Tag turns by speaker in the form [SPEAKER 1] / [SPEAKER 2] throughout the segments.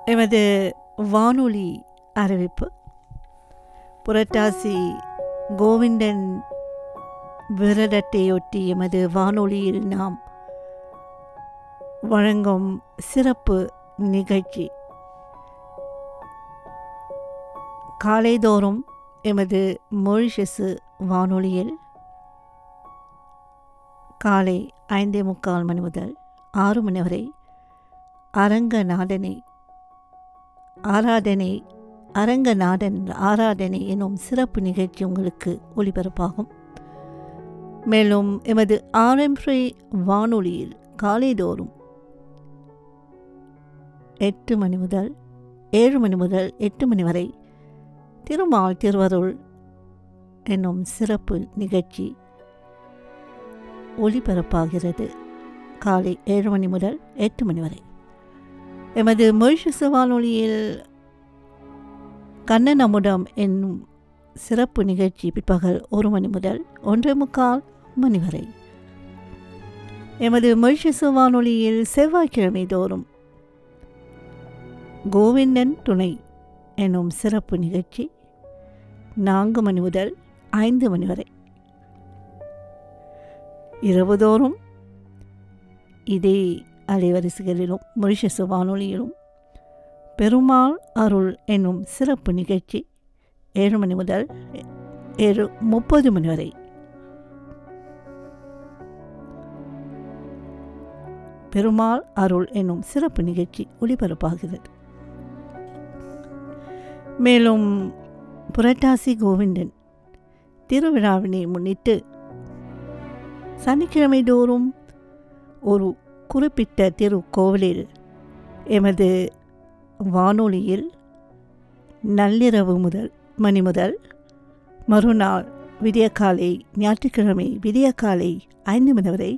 [SPEAKER 1] எமது வானொலி அறிவிப்பு புரட்டாசி கோவிந்தன் விரதத்தையொட்டி எமது வானொலியில் நாம் வழங்கும் சிறப்பு நிகழ்ச்சி காலைதோறும் எமது மொழிஷசு வானொலியில் காலை ஐந்தே முக்கால் மணி முதல் ஆறு மணி வரை அரங்கநாதனை ஆராதனை அரங்கநாதன் ஆராதனை எனும் சிறப்பு நிகழ்ச்சி உங்களுக்கு ஒளிபரப்பாகும் மேலும் எமது ஆர்எம்ஃப்ரே வானொலியில் காலைதோறும் எட்டு மணி முதல் ஏழு மணி முதல் எட்டு மணி வரை திருமால் திருவருள் என்னும் சிறப்பு நிகழ்ச்சி ஒளிபரப்பாகிறது காலை ஏழு மணி முதல் எட்டு மணி வரை எமது மொழிஷசு வானொலியில் கண்ணன் அமுதம் என்னும் சிறப்பு நிகழ்ச்சி பிற்பகல் ஒரு மணி முதல் ஒன்றே முக்கால் மணி வரை எமது மொழிஷசு வானொலியில் செவ்வாய்க்கிழமை தோறும் கோவிந்தன் துணை என்னும் சிறப்பு நிகழ்ச்சி நான்கு மணி முதல் ஐந்து மணி வரை இரவுதோறும் இதே அலைவரிசைகளிலும் மொரிஷசு வானொலியிலும் பெருமாள் அருள் என்னும் சிறப்பு நிகழ்ச்சி ஏழு மணி முதல் ஏழு முப்பது மணி வரை பெருமாள் அருள் என்னும் சிறப்பு நிகழ்ச்சி ஒளிபரப்பாகிறது மேலும் புரட்டாசி கோவிந்தன் திருவிழாவினை முன்னிட்டு சனிக்கிழமை தோறும் ஒரு குறிப்பிட்ட திருக்கோவிலில் எமது வானொலியில் நள்ளிரவு முதல் மணி முதல் மறுநாள் விடியக்காலை ஞாயிற்றுக்கிழமை விடியக்காலை ஐந்து மணி வரை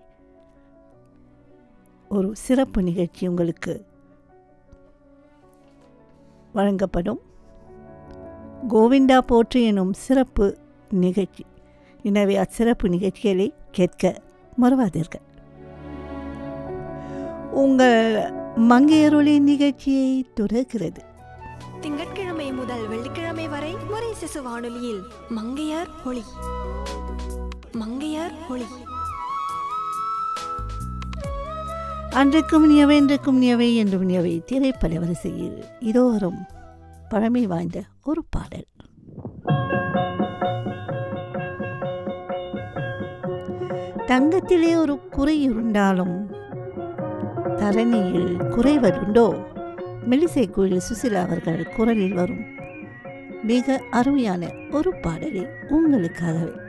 [SPEAKER 1] ஒரு சிறப்பு நிகழ்ச்சி உங்களுக்கு வழங்கப்படும் கோவிந்தா போற்று எனும் சிறப்பு நிகழ்ச்சி எனவே அச்சிறப்பு நிகழ்ச்சிகளை கேட்க மறவாதீர்கள் உங்கள் மங்கையருளி நிகழ்ச்சியை தொடர்கிறது
[SPEAKER 2] திங்கட்கிழமை முதல் வெள்ளிக்கிழமை வரை முறை சிசு வானொலியில் மங்கையார் ஒளி மங்கையார் ஒளி
[SPEAKER 1] அன்றைக்கும் நியவை இன்றைக்கும் நியவை என்றும் நியவை திரைப்பட வரிசையில் இதோ வரும் பழமை வாய்ந்த ஒரு பாடல் தங்கத்திலே ஒரு குறை இருந்தாலும் தரணியில் குறைவதுண்டோ மெலிசை கோயில் சுசிலா அவர்கள் குரலில் வரும் மிக அருமையான ஒரு பாடலை உங்களுக்காகவே